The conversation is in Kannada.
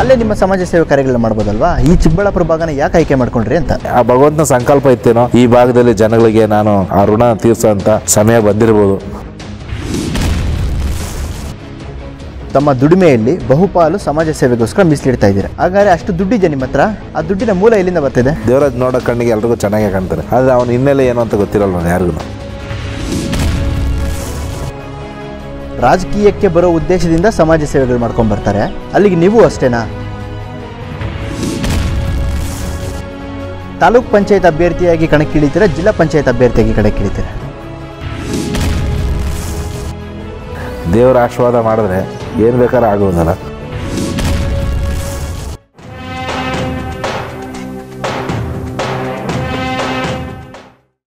ಅಲ್ಲೇ ನಿಮ್ಮ ಸಮಾಜ ಸೇವೆ ಕಾರ್ಯಗಳನ್ನ ಮಾಡ್ಬೋದಲ್ವಾ ಈ ಚಿಕ್ಕಬಳ್ಳಾಪುರ ಭಾಗನ ಯಾಕೆ ಆಯ್ಕೆ ಮಾಡ್ಕೊಂಡ್ರಿ ಅಂತ ಆ ಭಗವಂತನ ಸಂಕಲ್ಪ ಇತ್ತೇನೋ ಈ ಭಾಗದಲ್ಲಿ ಜನಗಳಿಗೆ ನಾನು ಆ ಋಣ ತೀರ್ಸೋಂಥ ಸಮಯ ಬಂದಿರ್ಬೋದು ತಮ್ಮ ದುಡಿಮೆಯಲ್ಲಿ ಬಹುಪಾಲು ಸಮಾಜ ಸೇವೆಗೋಸ್ಕರ ಮೀಸಲಿಡ್ತಾ ಇದ್ದೀರಾ ಹಾಗಾದ್ರೆ ಅಷ್ಟು ದುಡ್ಡಿದೆ ನಿಮ್ಮ ಹತ್ರ ಆ ದುಡ್ಡಿನ ಮೂಲ ಎಲ್ಲಿಂದ ಬರ್ತಿದೆ ದೇವರಾಜ್ ನೋಡೋ ಕಣ್ಣಿಗೆ ಎಲ್ರಿಗೂ ಚೆನ್ನಾಗೇ ಕಾಣ್ತಾರೆ ಆದರೆ ಅವನ ಹಿನ್ನೆಲೆ ಏನು ಅಂತ ಗೊತ್ತಿರಲ್ಲ ಯಾರಿಗೂ ರಾಜಕೀಯಕ್ಕೆ ಬರೋ ಉದ್ದೇಶದಿಂದ ಸಮಾಜ ಸೇವೆಗಳು ಮಾಡ್ಕೊಂಡು ಬರ್ತಾರೆ ಅಲ್ಲಿಗೆ ನೀವು ಅಷ್ಟೇನಾ ತಾಲೂಕ್ ಪಂಚಾಯತ್ ಅಭ್ಯರ್ಥಿಯಾಗಿ ಕಣಕ್ಕಿಳಿತೀರಾ ಜಿಲ್ಲಾ ಪಂಚಾಯತ್ ಅಭ್ಯರ್ಥಿಯಾಗಿ ಕಣಕ್ಕಿಳಿತೀರಾ ದೇವರ ಆಶೀರ್ವಾದ ಮಾಡಿದ್ರೆ ಏನು ಬೇಕಾದ್ರೂ ಆಗೋದಲ್ಲ